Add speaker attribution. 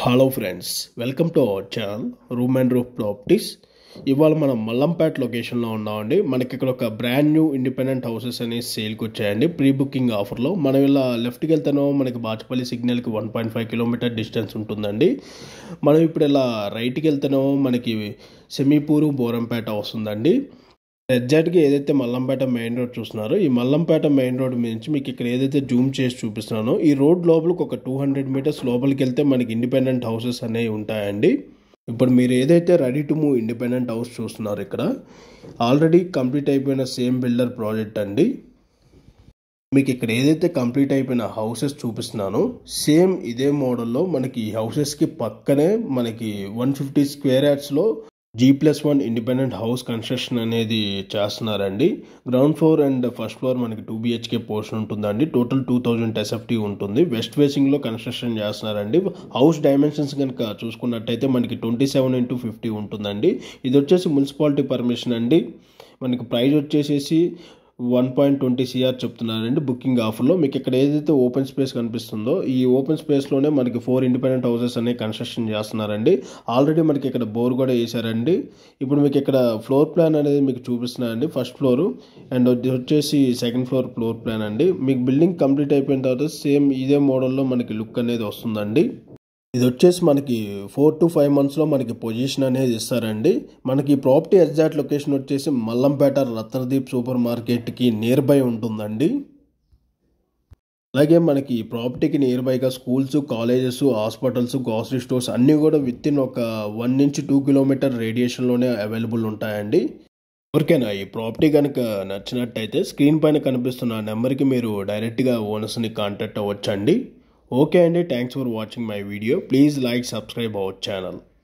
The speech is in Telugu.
Speaker 1: hello friends welcome to our channel room and roof properties ఇవాళ మనం మల్లంపేట లొకేషన్లో ఉన్నామండి మనకి ఇక్కడ ఒక బ్రాండ్ న్యూ ఇండిపెండెంట్ హౌసెస్ అనేవి సేల్కి వచ్చాయండి ప్రీ బుకింగ్ ఆఫర్లో మనం ఇలా లెఫ్ట్కి వెళ్తానో మనకి బాచపల్లి సిగ్నల్కి one point five kilometre distance ఉంటుందండి మనం ఇప్పుడు ఇలా రైట్కి వెళ్తానో మనకి సెమీపూరు బోరంపేట వస్తుందండి ఎగ్జాక్ట్గా ఏదైతే మల్లంపేట మెయిన్ రోడ్ చూస్తున్నారో ఈ మల్లంపేట మెయిన్ రోడ్ మీద నుంచి మీకు ఇక్కడ ఏదైతే జూమ్ చేసి చూపిస్తున్నానో ఈ రోడ్ లోపలికి ఒక టూ హండ్రెడ్ మీటర్స్ లోపలికి వెళ్తే మనకి ఇండిపెండెంట్ హౌసెస్ అనేవి ఉంటాయండి ఇప్పుడు మీరు ఏదైతే ready to move independent house చూస్తున్నారు ఇక్కడ ఆల్రెడీ కంప్లీట్ అయిపోయిన సేమ్ బిల్డర్ ప్రాజెక్ట్ అండి మీకు ఇక్కడ ఏదైతే కంప్లీట్ అయిపోయిన హౌసెస్ చూపిస్తున్నానో సేమ్ ఇదే మోడల్లో మనకి ఈ హౌసెస్కి పక్కనే మనకి వన్ ఫిఫ్టీ స్క్వేర్ యార్డ్స్లో G plus one independent house construction అనేది చేస్తున్నారండి ground floor and first floor మనకి టూ బిహెచ్కే పోర్షన్ ఉంటుందండి టోటల్ టూ థౌజండ్ ఎస్ఎఫ్టీ ఉంటుంది వెస్ట్ ఫేసింగ్లో కన్స్ట్రక్షన్ చేస్తున్నారండి హౌస్ డైమెన్షన్స్ కనుక చూసుకున్నట్టయితే మనకి ట్వంటీ సెవెన్ ఇంటూ ఫిఫ్టీ ఉంటుందండి ఇది వచ్చేసి మున్సిపాలిటీ పర్మిషన్ అండి మనకి ప్రైస్ వచ్చేసేసి వన్ పాయింట్ ట్వంటీ సిఆర్ చెప్తున్నారండి బుకింగ్ ఆఫర్లో మీకు ఇక్కడ ఏదైతే ఓపెన్ స్పేస్ కనిపిస్తుందో ఈ ఓపెన్ స్పేస్లోనే మనకి ఫోర్ ఇండిపెండెంట్ హౌసెస్ అనేవి కన్స్ట్రక్షన్ చేస్తున్నారండి ఆల్రెడీ మనకి ఇక్కడ బోర్ కూడా వేసారండి ఇప్పుడు మీకు ఇక్కడ ఫ్లోర్ ప్లాన్ అనేది మీకు చూపిస్తున్నారండి ఫస్ట్ ఫ్లోర్ అండ్ ఇది వచ్చేసి సెకండ్ ఫ్లోర్ ఫ్లోర్ ప్లాన్ అండి మీకు బిల్డింగ్ కంప్లీట్ అయిపోయిన తర్వాత సేమ్ ఇదే మోడల్లో మనకి లుక్ అనేది వస్తుందండి ఇది వచ్చేసి మనకి ఫోర్ టు ఫైవ్ మంత్స్లో మనకి పొజిషన్ అనేది ఇస్తారండి మనకి ఈ ప్రాపర్టీ ఎగ్జాక్ట్ లొకేషన్ వచ్చేసి మల్లంపేట రత్నదీప్ సూపర్ మార్కెట్కి నియర్ బై ఉంటుందండి అలాగే మనకి ఈ ప్రాపర్టీకి నియర్ బైగా schools colleges hospitals grocery stores అన్నీ కూడా విత్ ఇన్ ఒక వన్ నుంచి టూ కిలోమీటర్ రేడియేషన్లోనే అవైలబుల్ ఉంటాయండి ఎవరికైనా ఈ ప్రాపర్టీ కనుక నచ్చినట్టయితే స్క్రీన్ పైన కనిపిస్తున్న నెంబర్కి మీరు డైరెక్ట్గా ఓనర్స్ని కాంటాక్ట్ అవ్వచ్చండి ఓకే అండి thanks for watching my video please like subscribe our channel